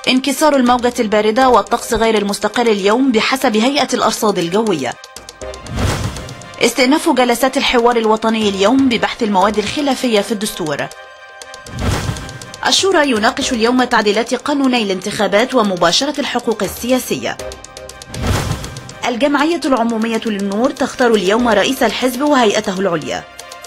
انكسار الموجة الباردة والطقس غير المستقر اليوم بحسب هيئة الأرصاد الجوية استئناف جلسات الحوار الوطني اليوم ببحث المواد الخلافية في الدستور الشورى يناقش اليوم تعديلات قانوني الانتخابات ومباشرة الحقوق السياسية الجمعية العمومية للنور تختار اليوم رئيس الحزب وهيئته العليا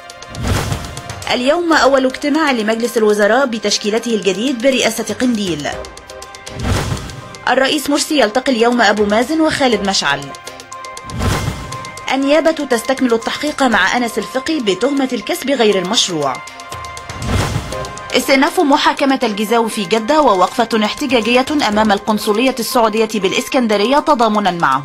اليوم أول اجتماع لمجلس الوزراء بتشكيلته الجديد برئاسة قنديل الرئيس مرسي يلتقي اليوم أبو مازن وخالد مشعل النيابة تستكمل التحقيق مع أنس الفقي بتهمة الكسب غير المشروع استئناف محاكمة الجزاو في جدة ووقفة احتجاجية أمام القنصلية السعودية بالإسكندرية تضامنا معه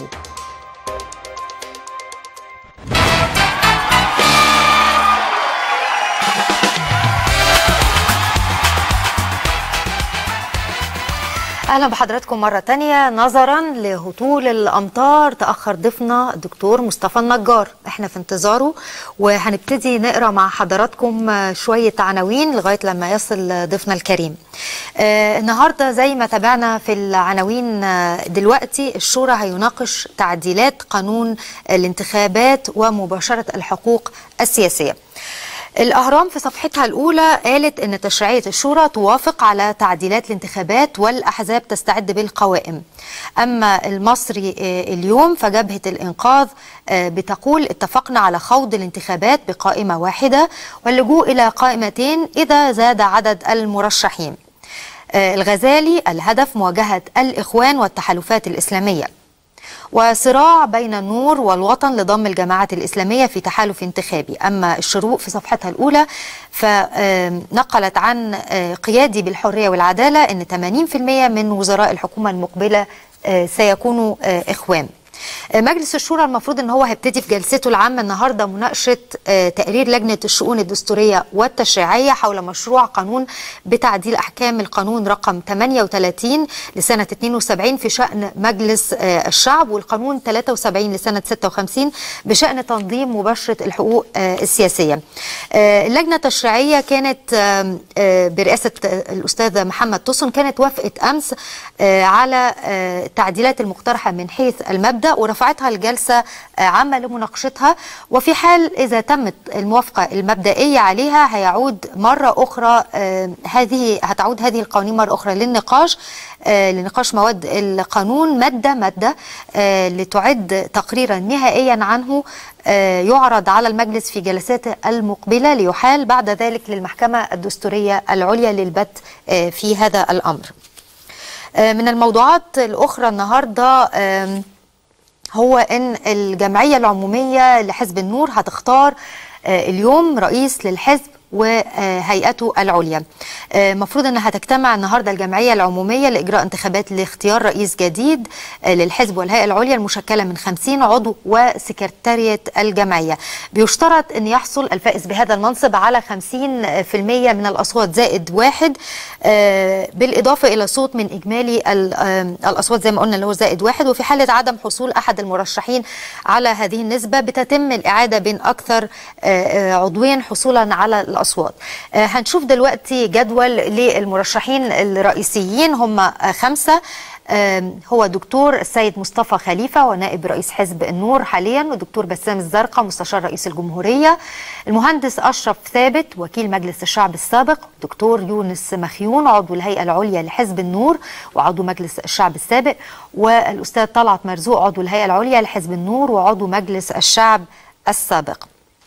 اهلا بحضراتكم مره تانية نظرا لهطول الامطار تاخر ضيفنا الدكتور مصطفى النجار احنا في انتظاره وهنبتدي نقرا مع حضراتكم شويه عناوين لغايه لما يصل ضيفنا الكريم آه النهارده زي ما تابعنا في العناوين دلوقتي الشورى هيناقش تعديلات قانون الانتخابات ومباشره الحقوق السياسيه الأهرام في صفحتها الأولى قالت أن تشريعية الشورى توافق على تعديلات الانتخابات والأحزاب تستعد بالقوائم أما المصري اليوم فجبهة الإنقاذ بتقول اتفقنا على خوض الانتخابات بقائمة واحدة واللجوء إلى قائمتين إذا زاد عدد المرشحين الغزالي الهدف مواجهة الإخوان والتحالفات الإسلامية وصراع بين النور والوطن لضم الجماعات الإسلامية في تحالف انتخابي أما الشروق في صفحتها الأولى فنقلت عن قيادي بالحرية والعدالة أن 80% من وزراء الحكومة المقبلة سيكونوا إخوان مجلس الشورى المفروض ان هو هيبتدي في جلسته العامه النهارده مناقشه تقرير لجنه الشؤون الدستوريه والتشريعيه حول مشروع قانون بتعديل احكام القانون رقم 38 لسنه 72 في شان مجلس الشعب والقانون 73 لسنه 56 بشان تنظيم مباشره الحقوق السياسيه. اللجنه التشريعيه كانت برئاسه الاستاذ محمد توسن كانت وافقت امس على التعديلات المقترحه من حيث المبدا ورفعتها الجلسة عامة لمناقشتها وفي حال إذا تمت الموافقة المبدئية عليها هيعود مرة أخرى هذه هتعود هذه القوانين مرة أخرى للنقاش لنقاش مواد القانون مادة مادة لتعد تقريرا نهائيا عنه يعرض على المجلس في جلساته المقبلة ليحال بعد ذلك للمحكمة الدستورية العليا للبت في هذا الأمر من الموضوعات الأخرى النهارده هو ان الجمعيه العموميه لحزب النور هتختار اليوم رئيس للحزب وهيئته العليا مفروض انها تجتمع النهارده الجمعيه العموميه لاجراء انتخابات لاختيار رئيس جديد للحزب والهيئه العليا المشكله من 50 عضو وسكرتاريه الجمعيه بيشترط ان يحصل الفائز بهذا المنصب على 50% من الاصوات زائد واحد بالاضافه الى صوت من اجمالي الاصوات زي ما قلنا اللي هو زائد واحد وفي حاله عدم حصول احد المرشحين على هذه النسبه بتتم الاعاده بين اكثر عضوين حصولا على الاصوات هنشوف دلوقتي جدول للمرشحين الرئيسيين هم خمسه هو دكتور السيد مصطفى خليفه ونائب رئيس حزب النور حاليا ودكتور بسام الزرقاء مستشار رئيس الجمهوريه المهندس اشرف ثابت وكيل مجلس الشعب السابق دكتور يونس مخيون عضو الهيئه العليا لحزب النور وعضو مجلس الشعب السابق والاستاذ طلعت مرزوق عضو الهيئه العليا لحزب النور وعضو مجلس الشعب السابق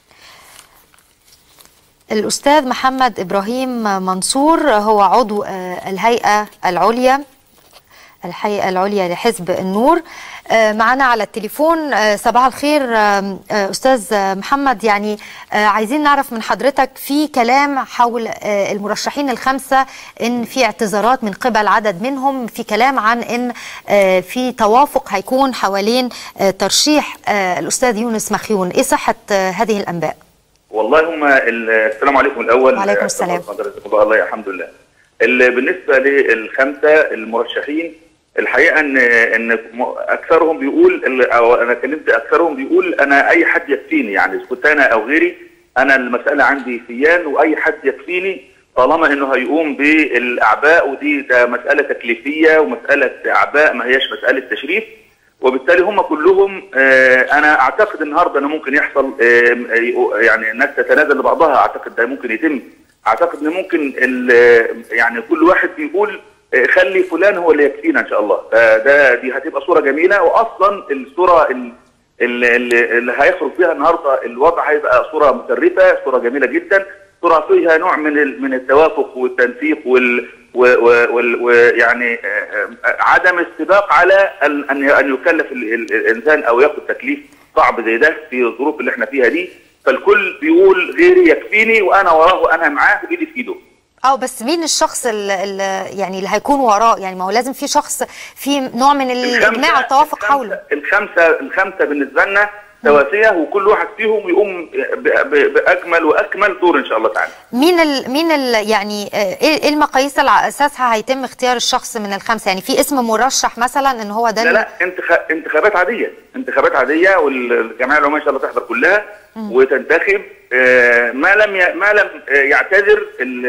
الأستاذ محمد إبراهيم منصور هو عضو الهيئة العليا الهيئة العليا لحزب النور معنا على التليفون صباح الخير أستاذ محمد يعني عايزين نعرف من حضرتك في كلام حول المرشحين الخمسة إن في اعتذارات من قبل عدد منهم في كلام عن إن في توافق هيكون حوالين ترشيح الأستاذ يونس مخيون إيه صحة هذه الأنباء؟ والله هم السلام عليكم الاول وعليكم السلام الله الحمد لله بالنسبه للخمسه المرشحين الحقيقه ان ان اكثرهم بيقول او انا كلمت اكثرهم بيقول انا اي حد يكفيني يعني كنت انا او غيري انا المساله عندي سيان واي حد يكفيني طالما انه هيقوم بالاعباء ودي ده مساله تكليفيه ومساله اعباء ما هياش مساله تشريف وبالتالي هم كلهم آه، انا اعتقد النهارده انه ممكن يحصل آه، يعني الناس تتنازل لبعضها اعتقد ده ممكن يتم اعتقد ان ممكن ال- يعني كل واحد بيقول آه، خلي فلان هو اللي يكفينا ان شاء الله فده دي هتبقى صوره جميله واصلا الصوره ال- اللي, اللي اللي هيخرج فيها النهارده الوضع هيبقى صوره مشرفه صوره جميله جدا صوره فيها نوع من ال- من التوافق والتنسيق وال ويعني عدم السباق على ال- ان ان يكلف ال- ال- الانسان او ياخذ تكليف صعب زي ده في الظروف اللي احنا فيها دي فالكل بيقول غيري يكفيني وانا وراه وانا معاه وايدي في ايده اه بس مين الشخص اللي يعني اللي هيكون وراه يعني ما هو لازم في شخص في نوع من الاجماع الخمسة- والتوافق الخمسة- حوله الخمسه الخمسه بالنسبه لنا سواسيه وكل واحد فيهم يقوم ب- ب- باجمل واكمل دور ان شاء الله تعالى مين ال مين ال يعني آه، ايه إيه المقاييس اللي على اساسها هيتم اختيار الشخص من الخمسه يعني في اسم مرشح مثلا ان هو ده لا اللي- لا انتخ... انتخابات عاديه انتخابات عاديه والجمعيه العموميه ان شاء الله تحضر كلها وتنتخب آه، ما لم ي... ما لم آه، يعتذر ال...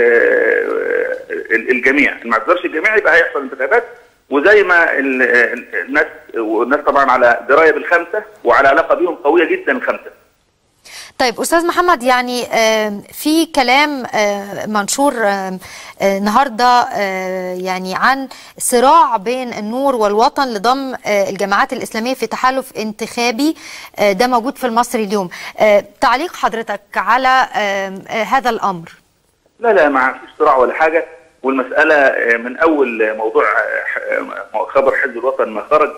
آه، ال- الجميع ما اعتذرش الجميع يبقى هيحصل انتخابات وزي ما ال... ال- الناس والناس طبعا على درايه بالخمسه وعلى علاقه بيهم قويه جدا الخمسه طيب استاذ محمد يعني آم، في كلام آم، منشور آم، آه، النهارده آه، يعني عن صراع بين النور والوطن لضم آه، الجماعات الاسلاميه في تحالف انتخابي آه، ده موجود في المصري اليوم آه، تعليق حضرتك على آم، آه، هذا الامر لا لا ما فيش صراع ولا حاجه والمساله آه، من اول موضوع آه، آه، خبر حزب الوطن ما خرج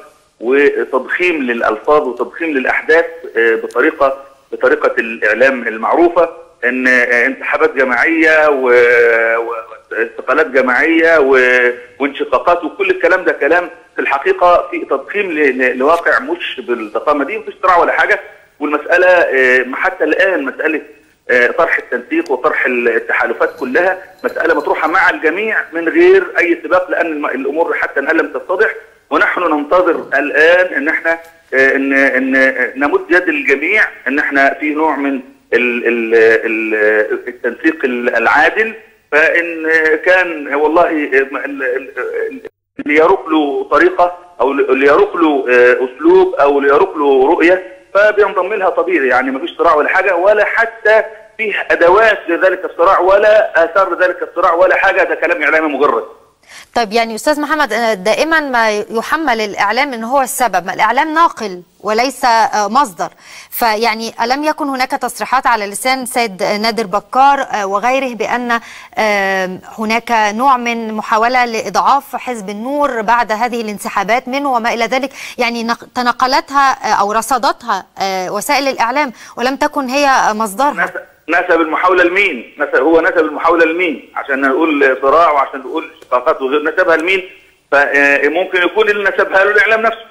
وتضخيم للالفاظ وتضخيم للاحداث آه، بطريقه بطريقه الاعلام المعروفه ان آه، انتخابات جماعيه و- واستقالات جماعيه و- وانشقاقات وكل الكلام ده كلام في الحقيقه في تضخيم ل- ل- لواقع مش بالضخامه دي مفيش صراع ولا حاجه والمساله آه، حتى الان مساله آه، طرح التنسيق وطرح التحالفات كلها مسألة مطروحة مع الجميع من غير أي سباق لأن الم- الأمور حتى الآن لم تتضح ونحن ننتظر الآن أن احنا آه، ان ان نمد يد الجميع ان احنا في نوع من ال ال ال التنسيق العادل فان كان والله ال- ال- اللي يروق له طريقه او اللي يروق له آه، اسلوب او اللي يروق له رؤيه فبينضم لها طبيعي يعني مفيش صراع ولا حاجه ولا حتى فيه ادوات لذلك الصراع ولا اثار لذلك الصراع ولا حاجه ده كلام اعلامي مجرد طيب يعني استاذ محمد أنا دائما ما يحمل الاعلام ان هو السبب ما الاعلام ناقل وليس آه، مصدر فيعني الم يكن هناك تصريحات على لسان سيد نادر بكار آه، وغيره بان آه، هناك نوع من محاوله لاضعاف حزب النور بعد هذه الانسحابات منه وما الى ذلك يعني نق- تناقلتها آه، او رصدتها آه، وسائل الاعلام ولم تكن هي مصدرها نس- نسب المحاولة لمين؟ نسب هو نسب المحاولة لمين؟ عشان نقول صراع وعشان نقول شقاقات وغير نسبها لمين؟ فممكن يكون اللي نسبها له الإعلام نفسه.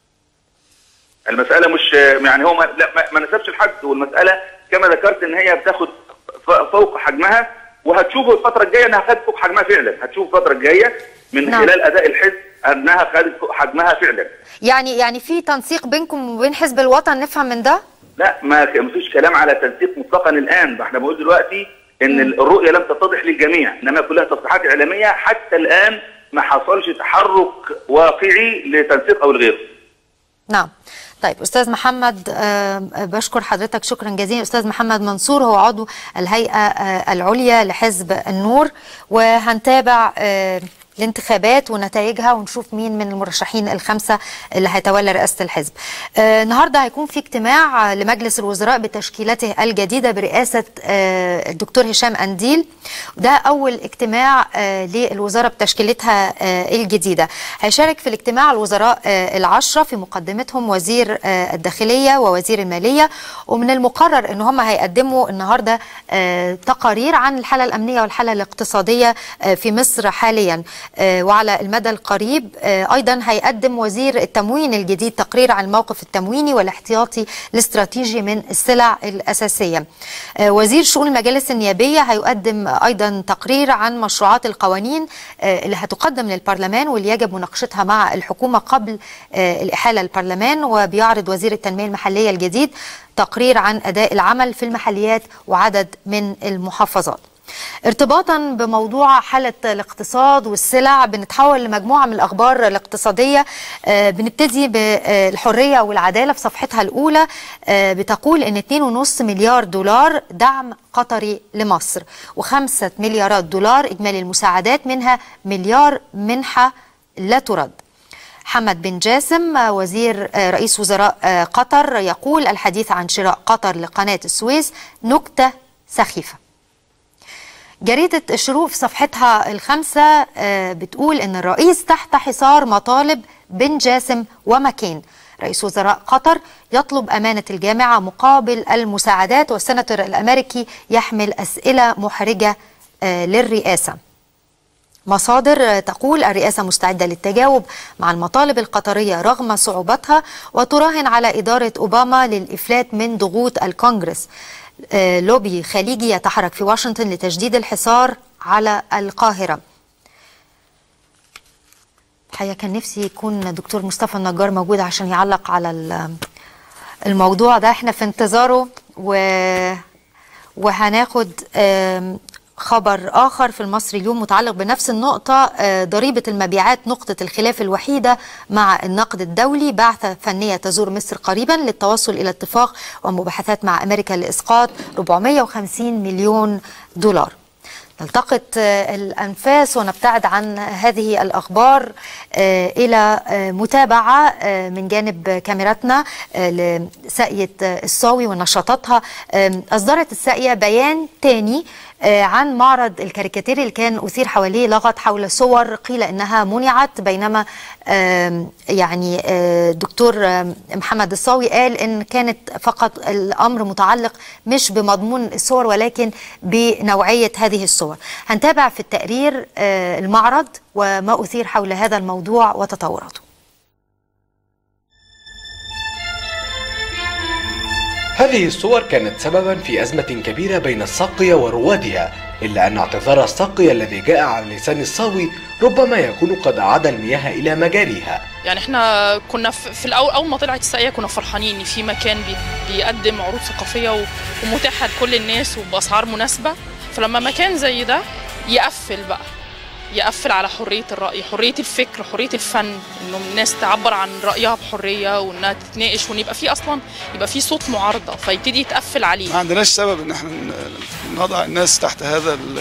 المسألة مش يعني هو ما, لا ما- ما نسبش لحد والمسألة كما ذكرت إن هي بتاخد ف- فوق حجمها وهتشوفوا الفترة الجاية إنها خدت فوق حجمها فعلا، هتشوفوا الفترة الجاية من نعم. خلال أداء الحزب أنها خدت فوق حجمها فعلا. يعني يعني في تنسيق بينكم وبين حزب الوطن نفهم من ده لا ما ما فيش كلام على تنسيق مطلقا الان ده احنا بنقول دلوقتي ان الرؤيه لم تتضح للجميع انما كلها تصريحات اعلاميه حتى الان ما حصلش تحرك واقعي لتنسيق او لغيره نعم طيب استاذ محمد آه، بشكر حضرتك شكرا جزيلا استاذ محمد منصور هو عضو الهيئه آه، العليا لحزب النور وهنتابع آه، الانتخابات ونتائجها ونشوف مين من المرشحين الخمسه اللي هيتولى رئاسه الحزب. آه، النهارده هيكون في اجتماع آه، لمجلس الوزراء بتشكيلته الجديده برئاسه آه، الدكتور هشام انديل ده اول اجتماع آه، للوزاره بتشكيلتها آه، الجديده. هيشارك في الاجتماع الوزراء آه، العشره في مقدمتهم وزير آه، الداخليه ووزير الماليه ومن المقرر ان هم هيقدموا النهارده آه، تقارير عن الحاله الامنيه والحاله الاقتصاديه آه، في مصر حاليا آه، وعلى المدى القريب آه، ايضا هيقدم وزير التموين الجديد تقرير عن الموقف التمويني والاحتياطي الاستراتيجي من السلع الاساسيه. آه، وزير شؤون المجالس النيابيه هيقدم ايضا تقرير عن مشروعات القوانين آه، اللي هتقدم للبرلمان واللي يجب مناقشتها مع الحكومه قبل آه، الاحاله للبرلمان وبيعرض وزير التنميه المحليه الجديد تقرير عن اداء العمل في المحليات وعدد من المحافظات. ارتباطا بموضوع حالة الاقتصاد والسلع بنتحول لمجموعة من الأخبار الاقتصادية آه، بنبتدي بالحرية والعدالة في صفحتها الأولى آه، بتقول أن 2.5 مليار دولار دعم قطري لمصر وخمسة مليارات دولار إجمالي المساعدات منها مليار منحة لا ترد حمد بن جاسم آه، وزير آه، رئيس وزراء آه، قطر يقول الحديث عن شراء قطر لقناة السويس نكتة سخيفة جريدة الشروق في صفحتها الخامسة آه، بتقول إن الرئيس تحت حصار مطالب بن جاسم ومكين رئيس وزراء قطر يطلب أمانة الجامعة مقابل المساعدات والسناتور الأمريكي يحمل أسئلة محرجة آه، للرئاسة مصادر تقول الرئاسة مستعدة للتجاوب مع المطالب القطرية رغم صعوبتها وتراهن على إدارة أوباما للإفلات من ضغوط الكونغرس آه، لوبي خليجي يتحرك في واشنطن لتجديد الحصار على القاهرة الحقيقة كان نفسي يكون دكتور مصطفى النجار موجود عشان يعلق على ال- الموضوع ده احنا في انتظاره و... وهناخد آم، خبر آخر في المصري اليوم متعلق بنفس النقطة آه، ضريبة المبيعات نقطة الخلاف الوحيدة مع النقد الدولي بعثة فنية تزور مصر قريبا للتوصل إلى اتفاق ومباحثات مع أمريكا لإسقاط 450 مليون دولار نلتقط آه، الأنفاس ونبتعد عن هذه الأخبار آه، إلى آه، متابعة آه، من جانب كاميراتنا آه، لساقية آه، الصاوي ونشاطاتها آم، أصدرت الساقية بيان تاني آه، عن معرض الكاريكاتير اللي كان أثير حواليه لغط حول صور قيل إنها منعت بينما آم، يعني آه، دكتور آم، محمد الصاوي قال إن كانت فقط الأمر متعلق مش بمضمون الصور ولكن بنوعية هذه الصور هنتابع في التقرير آه، المعرض وما أثير حول هذا الموضوع وتطوراته هذه الصور كانت سببا في أزمة كبيرة بين الساقية وروادها إلا أن اعتذار الساقية الذي جاء على لسان الصاوي ربما يكون قد أعاد المياه إلى مجاريها يعني احنا كنا في في الاول اول ما طلعت الساقيه كنا فرحانين ان في مكان بي بيقدم عروض ثقافيه و- ومتاحه لكل الناس وباسعار مناسبه فلما مكان زي ده يقفل بقى يقفل على حريه الراي حريه الفكر حريه الفن انه الناس تعبر عن رايها بحريه وانها تتناقش وان يبقى في اصلا يبقى في صوت معارضه فيبتدي يتقفل عليه ما عندناش سبب ان احنا ن- نضع الناس تحت هذا ال-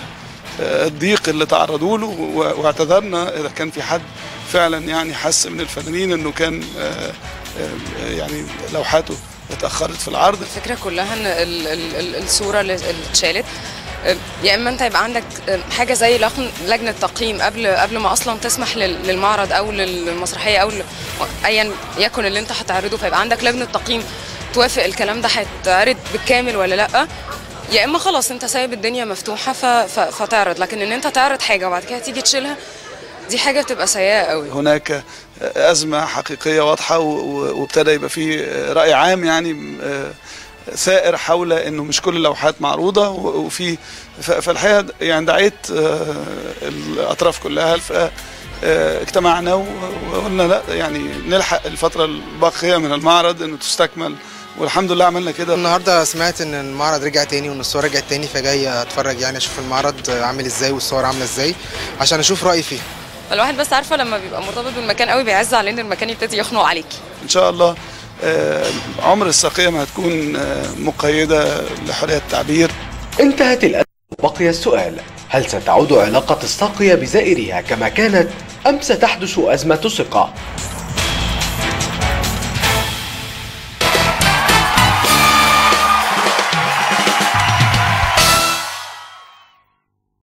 الضيق اللي تعرضوا له و- واعتذرنا اذا كان في حد فعلا يعني حس من الفنانين انه كان آه، آه، يعني لوحاته اتاخرت في العرض الفكره كلها ان ال- ال- ال- الصوره اللي اللي اتشالت آه، يا اما انت يبقى عندك آه، حاجه زي لجن- لجنه تقييم قبل قبل ما اصلا تسمح لل- للمعرض او للمسرحيه او ل- ايا يكن اللي انت هتعرضه فيبقى عندك لجنه تقييم توافق الكلام ده هيتعرض بالكامل ولا لا يا اما خلاص انت سايب الدنيا مفتوحه ف... ف... فتعرض لكن ان انت تعرض حاجه وبعد كده تيجي تشيلها دي حاجه بتبقى سيئه قوي هناك ازمه حقيقيه واضحه و- و- وابتدى يبقى في راي عام يعني آه، ثائر حول انه مش كل اللوحات معروضه و- وفي ف- فالحقيقه يعني دعيت آه، الاطراف كلها ف آه، اجتمعنا و- وقلنا لا يعني نلحق الفتره الباقيه من المعرض انه تستكمل والحمد لله عملنا كده النهارده سمعت ان المعرض رجع تاني وان الصور رجعت تاني فجاي اتفرج يعني اشوف المعرض عامل ازاي والصور عامله ازاي عشان اشوف رايي فيه الواحد بس عارفه لما بيبقى مرتبط بالمكان قوي بيعز عليه ان المكان يبتدي يخنق عليكي ان شاء الله آه، عمر الساقيه ما هتكون آه، مقيده لحريه التعبير انتهت الأزمة وبقي السؤال هل ستعود علاقة الساقية بزائرها كما كانت أم ستحدث أزمة ثقة